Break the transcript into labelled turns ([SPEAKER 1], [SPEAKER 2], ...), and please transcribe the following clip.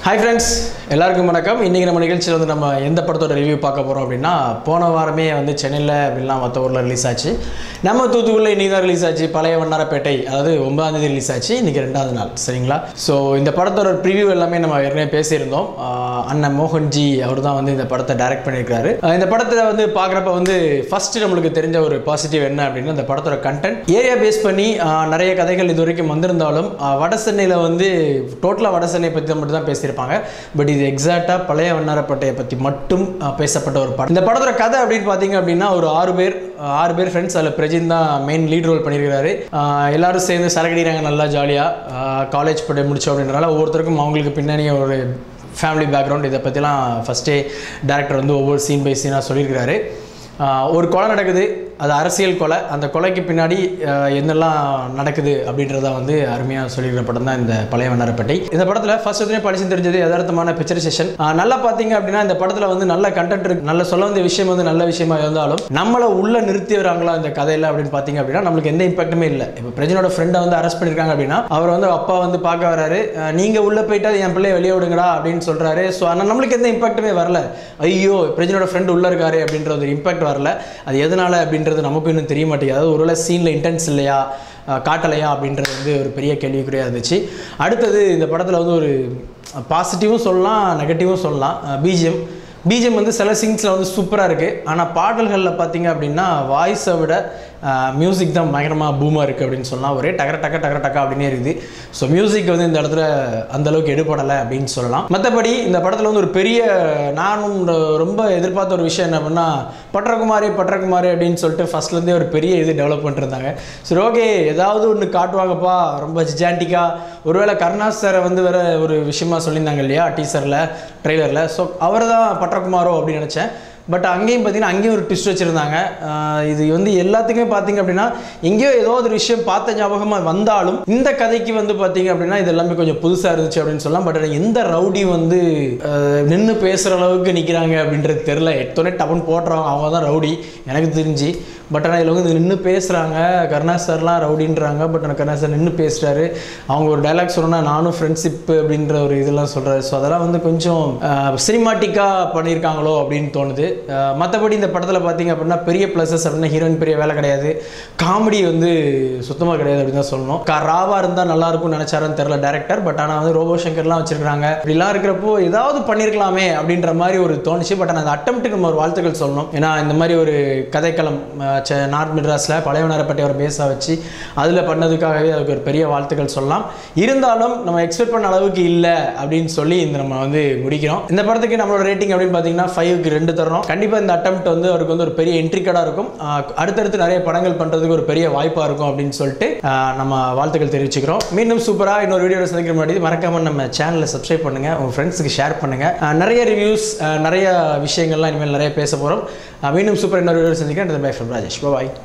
[SPEAKER 1] hi friends எல்லாருக்கும் வணக்கம் இன்றைக்கி நம்ம நிகழ்ச்சியில் வந்து நம்ம எந்த படத்தோட ரிவ்யூ பார்க்க போகிறோம் அப்படின்னா போன வாரமே வந்து சென்னையில் அப்படிலாம் மற்ற ஊரில் ரிலீஸ் ஆச்சு நம்ம தூத்துக்குடியில் இன்றைக்கி தான் ரிலீஸ் ஆச்சு பழைய வண்ணாரப்பேட்டை அதாவது ஒன்பதாம் தேதி ரிலீஸ் ஆச்சு இன்றைக்கி ரெண்டாவது நாள் சரிங்களா ஸோ இந்த படத்தோட ப்ரிவ்யூ எல்லாமே நம்ம ஏற்கனவே பேசியிருந்தோம் ஆஹ் அண்ணன் மோகன்ஜி அவர் தான் வந்து இந்த படத்தை டைரக்ட் பண்ணியிருக்காரு ஆஹ் இந்த படத்தில் வந்து பார்க்குறப்ப வந்து ஃபர்ஸ்ட் நம்மளுக்கு தெரிஞ்ச ஒரு பாசிட்டிவ் என்ன அப்படின்னா இந்த படத்தோட கண்டென்ட் ஏரியா பேஸ் பண்ணி ஆஹ் நிறைய கதைகள் இது வரைக்கும் வந்திருந்தாலும் ஆஹ் வட சென்னையில் வந்து டோட்டலாக வட சென்னை பற்றி மட்டும் தான் பேசியிருப்பாங்க பட் இது எக்ஸாக்டாக பழைய வண்ணாரப்பட்டையை பற்றி மட்டும் ஆஹ் பேசப்பட்ட ஒரு படம் இந்த படத்தோட கதை அப்படின்னு பார்த்தீங்க அப்படின்னா ஒரு ஆறு பேர் ஆஹ் ஆறு பேர் ஃப்ரெண்ட்ஸ் அதில் பிரஜின் தான் மெயின் லீட் ரோல் பண்ணியிருக்காரு ஆஹ் எல்லாரும் சேர்ந்து சரக்கடிறாங்க நல்லா ஜாலியாக காலேஜ் படி முடிச்சோம் அப்படின்றனால ஒவ்வொருத்தருக்கும் அவங்களுக்கு பின்னாடி ஒரு ஃபேமிலி பேக்ரவுண்ட் இதை பற்றிலாம் ஃபஸ்ட்டே டேரக்டர் வந்து ஒவ்வொரு சீன் பை சீனாக சொல்லியிருக்கிறாரு ஆஹ் ஒரு கொலை நடக்குது அது அரசியல் கொலை அந்த கொலைக்கு பின்னாடி ஆஹ் என்னெல்லாம் நடக்குது அப்படின்றத வந்து அருமையாக சொல்லியிருக்கிற படம் தான் இந்த பழைய வண்ணாரப்பேட்டை இந்த படத்தில் ஃபர்ஸ்ட் வந்து படிச்சு தெரிஞ்சது யதார்த்தமான பிக்சரைசேஷன் நல்லா பார்த்தீங்க அப்படின்னா இந்த படத்தில் வந்து நல்ல கண்டென்ட் இருக்கு நல்ல சொல்ல வந்த விஷயம் வந்து நல்ல விஷயமா இருந்தாலும் நம்மளை உள்ள நிறுத்தி வராங்களா இந்த கதையில் அப்படின்னு பார்த்தீங்க அப்படின்னா நம்மளுக்கு எந்த இம்பாக்ட்டுமே இல்லை இப்போ பிரஜனோட ஃப்ரெண்டை வந்து அரெஸ்ட் பண்ணியிருக்காங்க அப்படின்னா அவர் வந்து அப்பா வந்து பார்க்க வராரு அஹ் நீங்க உள்ள போயிட்டா என் பிள்ளைய வெளியே விடுங்கடா அப்படின்னு சொல்றாரு ஸோ ஆனால் நம்மளுக்கு எந்த இம்பாக்ட்டுமே வரல ஐயோ பிரஜனோட ஃப்ரெண்ட் உள்ள இருக்காரு அப்படின்ற ஒரு இம்பாக்ட் வரல அது எதனால அப்படின்றது நமக்கு இன்னும் தெரிய மாட்டேங்குது அதாவது ஒருவேளை சீனில் இன்டென்ஸ் இல்லையா அஹ் காட்டலையா அப்படின்றது வந்து ஒரு பெரிய கேள்விக்குறியாக இருந்துச்சு அடுத்தது இந்த படத்தில் வந்து ஒரு பாசிட்டிவும் சொல்லலாம் நெகட்டிவும் சொல்லலாம் பிஜிஎம் பிஜிஎம் வந்து சில சீன்ஸில் வந்து சூப்பராக இருக்குது ஆனால் பாடல்களில் பார்த்தீங்க அப்படின்னா வாய்ஸை விட மியூசிக் தான் பயங்கரமாக பூமாக இருக்குது அப்படின்னு சொல்லலாம் ஒரே டகர டக்க டகர டக்கா அப்படின்னே இருக்குது ஸோ மியூசிக் வந்து இந்த இடத்துல அந்த அளவுக்கு எடுபடலை அப்படின்னு சொல்லலாம் மற்றபடி இந்த படத்தில் வந்து ஒரு பெரிய நானும் ரொ- ரொம்ப எதிர்பார்த்த ஒரு விஷயம் என்ன அப்படின்னா பட்ரகுமாரி பட்ரகுமாரி அப்படின்னு சொல்லிட்டு ஃபர்ஸ்ட்லேருந்தே ஒரு பெரிய இது டெவலப் பண்ணிருந்தாங்க சரி ஓகே ஏதாவது ஒன்று காட்டுவாங்கப்பா ரொம்ப ஜிஜாண்டிக்காக ஒருவேளை கருணாஸ் சாரை வந்து வேற ஒரு விஷயமா சொல்லியிருந்தாங்க இல்லையா டீசரில் ட்ரெய்லரில் ஸோ அவர் தான் பட்ரகுமாரோ அப்படின்னு நினச்சேன் பட் அங்கேயும் பார்த்தீங்கன்னா அங்கேயும் ஒரு ட்விஸ்ட் வச்சுருந்தாங்க இது வந்து எல்லாத்துக்குமே பார்த்தீங்க அப்படின்னா எங்கேயோ ஏதோ ஒரு விஷயம் பார்த்த ஞாபகமாக வந்தாலும் இந்த கதைக்கு வந்து பார்த்தீங்க அப்படின்னா இது எல்லாமே கொஞ்சம் புதுசாக இருந்துச்சு அப்படின்னு சொல்லலாம் பட் எந்த ரவுடி வந்து நின்று பேசுகிற அளவுக்கு நிற்கிறாங்க அப்படின்றது தெரில எத்தனை டபுன் போட்டுறவங்க அவங்க தான் ரவுடி எனக்கு தெரிஞ்சு பட் ஆனால் இதில் வந்து நின்று பேசுகிறாங்க கருணாஸ் சார்லாம் ரவுடின்றாங்க பட் ஆனால் கருணாஸ் சார் நின்று பேசுகிறாரு அவங்க ஒரு டைலாக் சொல்லணும்னா நானும் ஃப்ரெண்ட்ஷிப் அப்படின்ற ஒரு இதெல்லாம் சொல்கிறாரு ஸோ அதெல்லாம் வந்து கொஞ்சம் சினிமாட்டிக்காக பண்ணியிருக்காங்களோ அப்படின்னு தோணுது மற்றபடி இந்த படத்தில் பார்த்தீங்க அப்படின்னா பெரிய ப்ளஸஸ் அப்படின்னா ஹீரோயின் பெரிய வேலை கிடையாது காமெடி வந்து சுத்தமாக கிடையாது அப்படின்னு தான் சொல்லணும் கா ராவாக இருந்தால் நல்லா இருக்கும்னு நினச்சாருன்னு தெரில டேரக்டர் பட் ஆனால் வந்து ரோபோ சங்கர்லாம் வச்சிருக்காங்க இப்படிலாம் இருக்கிறப்போ ஏதாவது பண்ணியிருக்கலாமே அப்படின்ற மாதிரி ஒரு தோணுச்சு பட் ஆனால் அந்த அட்டம்ப்ட்டுக்கு நம்ம ஒரு வாழ்த்துக்கள் சொல்லணும் ஏன்னா இந்த மாதிரி ஒரு கதைக்களம் அஹ், செ- நார்த் மெட்ராஸில் பழையவனரப்பட்டி ஒரு பேஸாக வச்சு அதில் பண்ணதுக்காகவே அதுக்கு ஒரு பெரிய வாழ்த்துக்கள் சொல்லலாம் இருந்தாலும் நம்ம எக்ஸ்பெக்ட் பண்ண அளவுக்கு இல்லை அப்படின்னு சொல்லி இந்த நம்ம வந்து முடிக்கிறோம் இந்த படத்துக்கு நம்மளோட ரேட்டிங் அப்படின்னு பார்த்தீங்கன்னா ஃபைவ்க்கு ரெண்டு தரோம் கண்டிப்பாக இந்த அட்டம்ப்ட் வந்து அவருக்கு வந்து ஒரு பெரிய என்ட்ரிக்கடாக இருக்கும் அஹ், அடுத்தடுத்து நிறைய படங்கள் பண்ணுறதுக்கு ஒரு பெரிய வாய்ப்பாக இருக்கும் அப்படின்னு சொல்லிட்டு அஹ், நம்ம வாழ்த்துக்கள் தெரிவிச்சுக்கிறோம் மீண்டும் சூப்பராக இன்னொரு வீடியோவில் சந்திக்கிற முன்னாடி மறக்காம நம்ம சேனலை சப்ஸ்கிரைப் பண்ணுங்க உங்கள் ஃப்ரெண்ட்ஸுக்கு ஷேர் பண்ணுங்க அஹ், நிறைய ரிவ்யூஸ் நிறைய விஷயங்கள்லாம் இனிமேல் நிறைய பேச போகிறோம் மீண்டும் சூப்பர் இன்னொரு வீடியோ சந்திக்கிறேன் பை ஃப்ரம் ராஜேஷ் பாய்